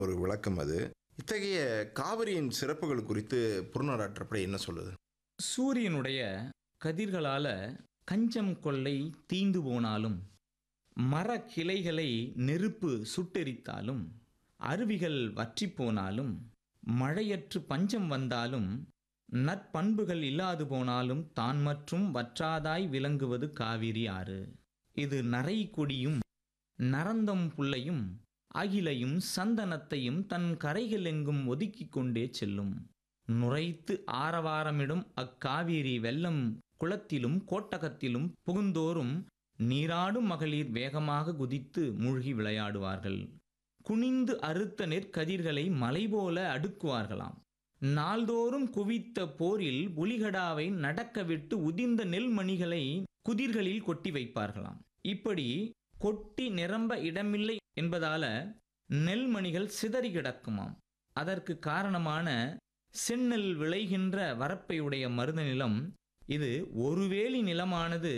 ஒரு விளக்கம் அது இத்தகைய காவிரியின் சிறப்புகள் குறித்து புறநாடாற்றப்படை என்ன சொல்லுது சூரியனுடைய கதிர்களால கஞ்சம் கொள்ளை தீந்து போனாலும் மர கிளைகளை நெருப்பு சுட்டெரித்தாலும் அருவிகள் வற்றி போனாலும் மழையற்று பஞ்சம் வந்தாலும் நற்பண்புகள் இல்லாது போனாலும் தான் மற்றும் வற்றாதாய் விளங்குவது காவிரி ஆறு இது நரை கொடியும் நரந்தம் புல்லையும் அகிலையும் சந்தனத்தையும் தன் கரைகள் எங்கும் ஒதுக்கிக் கொண்டே செல்லும் நுரைத்து ஆரவாரமிடும் அக்காவிரி வெள்ளம் குளத்திலும் கோட்டகத்திலும் புகுந்தோறும் நீராடும் மகளிர் வேகமாக குதித்து மூழ்கி விளையாடுவார்கள் குனிந்து அறுத்த நெற்கதிர்களை மலை போல அடுக்குவார்களாம் நாள்தோறும் குவித்த போரில் புலிகடாவை நடக்கவிட்டு உதிர்ந்த நெல்மணிகளை குதிர்களில் கொட்டி வைப்பார்களாம் இப்படி கொட்டி நிரம்ப இடமில்லை என்பதால நெல்மணிகள் சிதறி கிடக்குமாம் அதற்கு காரணமான செந்நெல் விளைகின்ற வரப்பையுடைய மருத நிலம் இது ஒருவேலி நிலமானது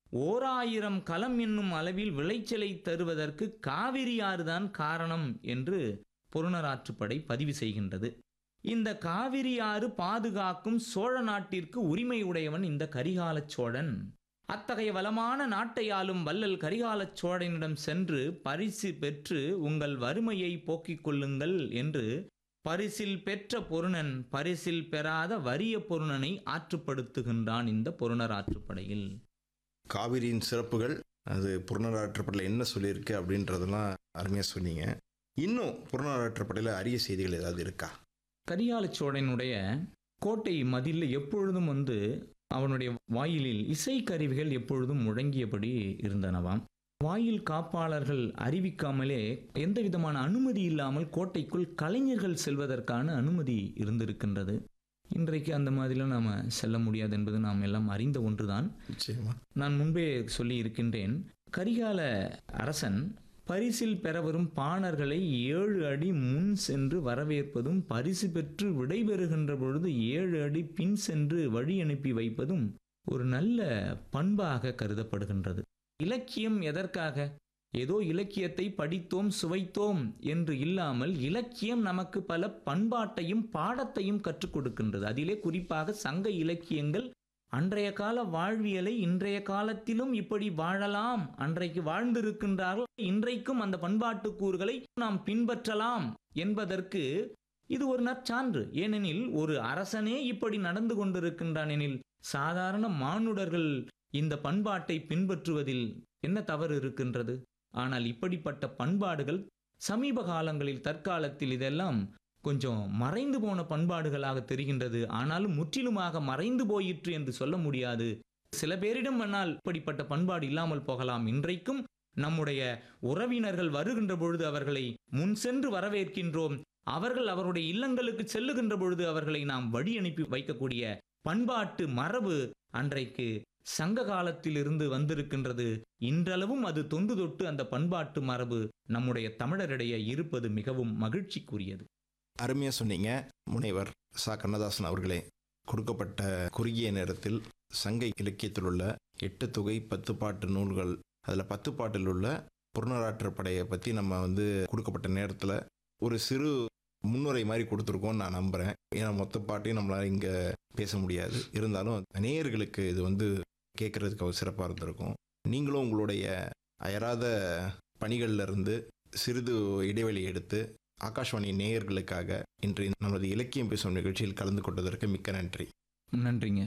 ஓராயிரம் களம் என்னும் அளவில் விளைச்சலை தருவதற்கு காவிரி ஆறுதான் காரணம் என்று பொருணராற்றுப்படை பதிவு செய்கின்றது இந்த காவிரி ஆறு பாதுகாக்கும் சோழ நாட்டிற்கு உரிமை உடையவன் இந்த கரிகாலச் சோழன் அத்தகைய வளமான நாட்டை ஆளும் வள்ளல் கரிகாலச் சோழனிடம் சென்று பரிசு பெற்று உங்கள் வறுமையை போக்கிக் கொள்ளுங்கள் என்று பரிசில் பெற்ற பொருணன் பரிசில் பெறாத வறிய பொருணனை ஆற்றுப்படுத்துகின்றான் இந்த பொருணர் ஆற்றுப்படையில் காவிரியின் சிறப்புகள் அது புறநாடாற்றப்படையில் என்ன சொல்லியிருக்கு அப்படின்றதெல்லாம் அருமையாக சொன்னீங்க இன்னும் புறநாடாற்றப்படையில் அரிய செய்திகள் ஏதாவது இருக்கா கரிகாலச் சோழனுடைய கோட்டை மதிலில் எப்பொழுதும் வந்து அவனுடைய வாயிலில் இசைக்கருவிகள் எப்பொழுதும் முழங்கியபடி இருந்தனவாம் வாயில் காப்பாளர்கள் அறிவிக்காமலே எந்த விதமான அனுமதி இல்லாமல் கோட்டைக்குள் கலைஞர்கள் செல்வதற்கான அனுமதி இருந்திருக்கின்றது இன்றைக்கு அந்த மாதிரிலாம் நாம் செல்ல முடியாது என்பது நாம் எல்லாம் அறிந்த ஒன்றுதான் நிச்சயமா நான் முன்பே சொல்லி இருக்கின்றேன் கரிகால அரசன் பரிசில் பெற வரும் பாணர்களை ஏழு அடி முன் சென்று வரவேற்பதும் பரிசு பெற்று விடைபெறுகின்ற பொழுது ஏழு அடி பின் சென்று வழி அனுப்பி வைப்பதும் ஒரு நல்ல பண்பாக கருதப்படுகின்றது இலக்கியம் எதற்காக ஏதோ இலக்கியத்தை படித்தோம் சுவைத்தோம் என்று இல்லாமல் இலக்கியம் நமக்கு பல பண்பாட்டையும் பாடத்தையும் கற்றுக் கொடுக்கின்றது அதிலே குறிப்பாக சங்க இலக்கியங்கள் அன்றைய கால வாழ்வியலை இன்றைய காலத்திலும் இப்படி வாழலாம் அன்றைக்கு வாழ்ந்திருக்கின்றார்கள் இன்றைக்கும் அந்த பண்பாட்டு கூறுகளை நாம் பின்பற்றலாம் என்பதற்கு இது ஒரு நற்சான்று ஏனெனில் ஒரு அரசனே இப்படி நடந்து கொண்டிருக்கின்றான் எனில் சாதாரண மானுடர்கள் இந்த பண்பாட்டை பின்பற்றுவதில் என்ன தவறு இருக்கின்றது ஆனால் இப்படிப்பட்ட பண்பாடுகள் சமீப காலங்களில் தற்காலத்தில் இதெல்லாம் கொஞ்சம் மறைந்து போன பண்பாடுகளாக தெரிகின்றது ஆனாலும் முற்றிலுமாக மறைந்து போயிற்று என்று சொல்ல முடியாது சில பேரிடம் வேணால் இப்படிப்பட்ட பண்பாடு இல்லாமல் போகலாம் இன்றைக்கும் நம்முடைய உறவினர்கள் வருகின்ற பொழுது அவர்களை முன் சென்று வரவேற்கின்றோம் அவர்கள் அவருடைய இல்லங்களுக்கு செல்லுகின்ற பொழுது அவர்களை நாம் வழி அனுப்பி வைக்கக்கூடிய பண்பாட்டு மரபு அன்றைக்கு சங்க காலத்திலிருந்து வந்திருக்கின்றது இன்றளவும் அது தொன்று தொட்டு அந்த பண்பாட்டு மரபு நம்முடைய தமிழரிடையே இருப்பது மிகவும் மகிழ்ச்சிக்குரியது அருமையாக சொன்னீங்க முனைவர் சா கண்ணதாசன் அவர்களே கொடுக்கப்பட்ட குறுகிய நேரத்தில் சங்க இலக்கியத்தில் உள்ள எட்டு தொகை பத்து பாட்டு நூல்கள் அதில் பத்து பாட்டில் உள்ள புறநராற்றுப்படையை பற்றி நம்ம வந்து கொடுக்கப்பட்ட நேரத்தில் ஒரு சிறு முன்னுரை மாதிரி கொடுத்துருக்கோம்னு நான் நம்புகிறேன் ஏன்னா மொத்த பாட்டையும் நம்மளால் இங்கே பேச முடியாது இருந்தாலும் நேயர்களுக்கு இது வந்து கேட்குறதுக்கு ஒரு சிறப்பாக இருந்திருக்கும் நீங்களும் உங்களுடைய அயராத பணிகள்ல இருந்து சிறிது இடைவெளி எடுத்து ஆகாஷ்வாணி நேயர்களுக்காக இன்று நமது இலக்கியம் பேசும் நிகழ்ச்சியில் கலந்து கொண்டதற்கு மிக்க நன்றி நன்றிங்க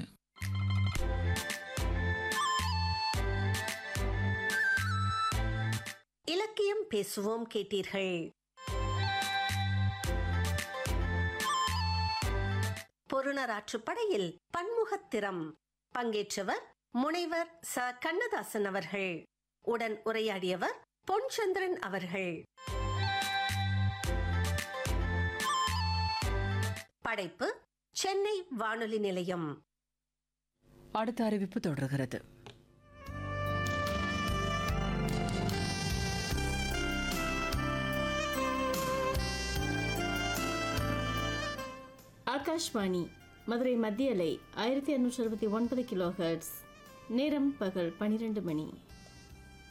இலக்கியம் பேசுவோம் கேட்டீர்கள் பொருணராற்றுப்படையில் பன்முகத்திறம் பங்கேற்றவர் முனைவர் ச கண்ணதாசன் அவர்கள் உடன் உரையாடியவர் பொன்சந்திரன் அவர்கள் படைப்பு சென்னை வானொலி நிலையம் அடுத்த அறிவிப்பு தொடர்கிறது ஆகாஷ்வாணி மதுரை மத்திய அலை ஆயிரத்தி இரநூற்றி அறுபத்தி ஒன்பது கிலோ ஹெர்ட்ஸ் நேரம் பகல் பனிரெண்டு மணி